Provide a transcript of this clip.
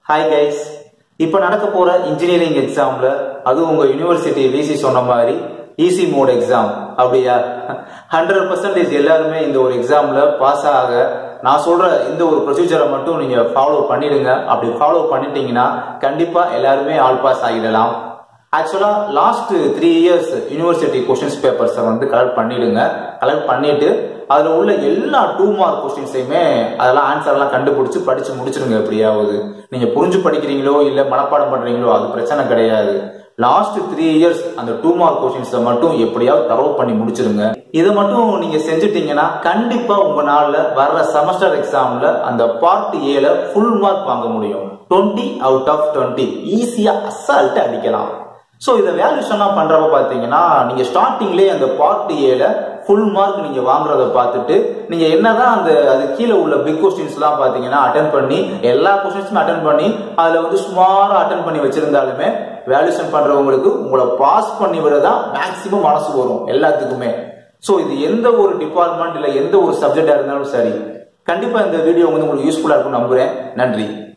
hi guys இப்போ நடக்க போற இன்ஜினியரிங் எக்ஸாம்ல அதுவும் உங்க யூனிவர்சிட்டி விசி சொன்ன மாதிரி ஈஸி மோட் எக்ஸாம் அப்படியா ஹண்ட்ரட் பர்சன்டேஜ் எல்லாருமே இந்த ஒரு எக்ஸாம்ல பாஸ் ஆக நான் சொல்ற இந்த ஒரு ப்ரொசீஜரை மட்டும் நீங்க ஃபாலோ பண்ணிடுங்க அப்படி ஃபாலோ பண்ணிட்டீங்கன்னா கண்டிப்பா எல்லாருமே ஆல் பாஸ் ஆகிடலாம் ஆக்சுவலா last three years university questions பேப்பர்ஸை வந்து கலெக்ட் பண்ணிடுங்க கலெக்ட் பண்ணிட்டு அதுல உள்ள எல்லா டூ மார்க் கொஸ்டின்ஸையுமே அதெல்லாம் ஆன்சர் எல்லாம் கண்டுபிடிச்சு படிச்சு முடிச்சிருங்க எப்படியாவது நீங்க புரிஞ்சு படிக்கிறீங்களோ இல்ல மனப்பாடம் பண்றீங்களோ அது பிரச்சனை கிடையாது லாஸ்ட் த்ரீ இயர்ஸ் அந்த டூ மார்க் கொஸ்டின்ஸை மட்டும் எப்படியாவது தரவு பண்ணி முடிச்சிருங்க இதை மட்டும் நீங்க செஞ்சுட்டீங்கன்னா கண்டிப்பா உங்களால வர்ற செமஸ்டர் எக்ஸாம்ல அந்த பார்ட் ஏல ஃபுல் மார்க் வாங்க முடியும் டுவெண்ட்டி அவுட் ஆஃப் டுவெண்ட்டி ஈஸியா அசால்ட்டு அடிக்கலாம் ஸோ இதை வேல்யூஷன்லாம் பண்றப்ப பார்த்தீங்கன்னா நீங்க ஸ்டார்டிங்லேயே அந்த பார்ட் ஏல ஃபுல் மார்க் நீங்க வாங்குறத பார்த்துட்டு நீங்க என்னதான் அந்த அது கீழே உள்ள பிக் கொஸ்டின்ஸ்லாம் பார்த்தீங்கன்னா அட்டன் பண்ணி எல்லா கொஸ்டின்ஸுமே அட்டன் பண்ணி அதுல வந்து சுமாரா அட்டன் பண்ணி வச்சிருந்தாலுமே வேல்யூஷன் பண்றவங்களுக்கு உங்களை பாஸ் பண்ணி விடதான் மேக்சிமம் மனசு வரும் எல்லாத்துக்குமே ஸோ இது எந்த ஒரு டிபார்ட்மெண்ட் இல்லை எந்த ஒரு சப்ஜெக்டா இருந்தாலும் சரி கண்டிப்பா இந்த வீடியோ வந்து உங்களுக்கு யூஸ்ஃபுல்லா இருக்கும் நம்புறேன் நன்றி